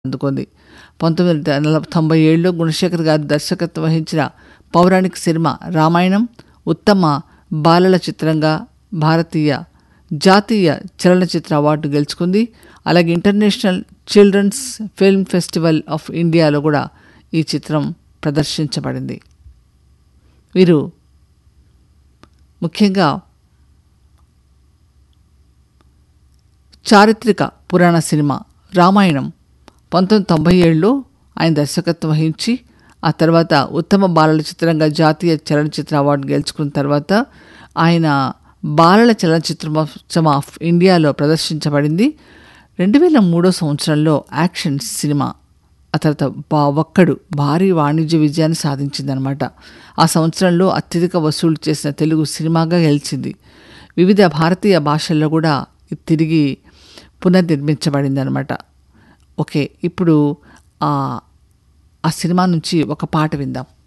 అందుకుంది పంతొమ్మిది వందల నలభై తొంభై ఏడులో గుణశేఖర్ గారు దర్శకత్వం వహించిన పౌరాణిక సినిమా రామాయణం ఉత్తమ బాలల చిత్రంగా భారతీయ జాతీయ చలనచిత్ర అవార్డు గెలుచుకుంది అలాగే international children's film festival of ఇండియాలో కూడా ఈ చిత్రం ప్రదర్శించబడింది వీరు ముఖ్యంగా చారిత్రక పురాణ సినిమా రామాయణం పంతొమ్మిది తొంభై ఏడులో ఆయన దర్శకత్వం వహించి ఆ తర్వాత ఉత్తమ బాలల చిత్రంగా జాతీయ చలనచిత్ర అవార్డు గెలుచుకున్న తర్వాత ఆయన బాలల చలనచిత్రోత్సవం ఆఫ్ ఇండియాలో ప్రదర్శించబడింది రెండు వేల మూడో సంవత్సరంలో యాక్షన్ సినిమా ఆ తర్వాత బా ఒక్కడు భారీ వాణిజ్య విజయాన్ని సాధించిందనమాట ఆ సంవత్సరంలో అత్యధిక వసూలు చేసిన తెలుగు సినిమాగా గెలిచింది వివిధ భారతీయ భాషల్లో కూడా ఇది తిరిగి పునర్నిర్మించబడింది అనమాట ఓకే ఇప్పుడు ఆ ఆ సినిమా నుంచి ఒక పాట విందాం